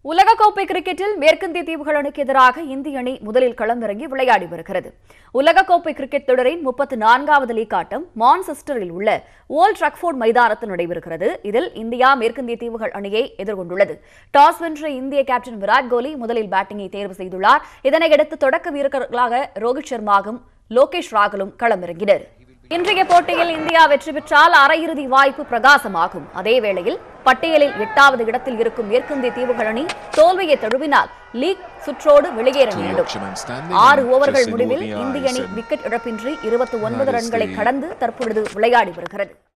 உலகக்கோப்பை கிரிக்கெட்டில் மேற்கிந்திய தீவுகள் அணிக்கு எதிராக இந்திய அணி முதலில் களமிறங்கி விளையாடி வருகிறது உலகக்கோப்பை கிரிக்கெட் தொடரின் முப்பத்து நான்காவது லீக் ஆட்டம் மான்செஸ்டரில் உள்ள ஓல்ட் ட்ரக்ஃபோர்ட் மைதானத்தில் நடைபெறுகிறது இதில் இந்தியா மேற்கிந்திய தீவுகள் அணியை எதிர்கொண்டுள்ளது டாஸ் வென்ற இந்திய கேப்டன் விராட் கோலி முதலில் பேட்டிங்கை தேர்வு செய்துள்ளார் இதனையடுத்து தொடக்க வீரர்களாக ரோஹித் சர்மாவும் லோகேஷ் ராகுலும் களமிறங்கினர் இன்றைய போட்டியில் இந்தியா வெற்றி பெற்றால் அரையிறுதி வாய்ப்பு பிரகாசமாகும் அதே வேளையில் பட்டியலில் எட்டாவது இடத்தில் இருக்கும் மேற்கிந்திய தீவுகள் அணி தோல்வியை தழுவினால் லீக் சுற்றோடு வெளியேற வேண்டும் ஆறு ஓவர்கள் முடிவில் இந்திய அணி விக்கெட் இழப்பின்றி இருபத்தி ஒன்பது ரன்களை கடந்து தற்பொழுது விளையாடி வருகிறது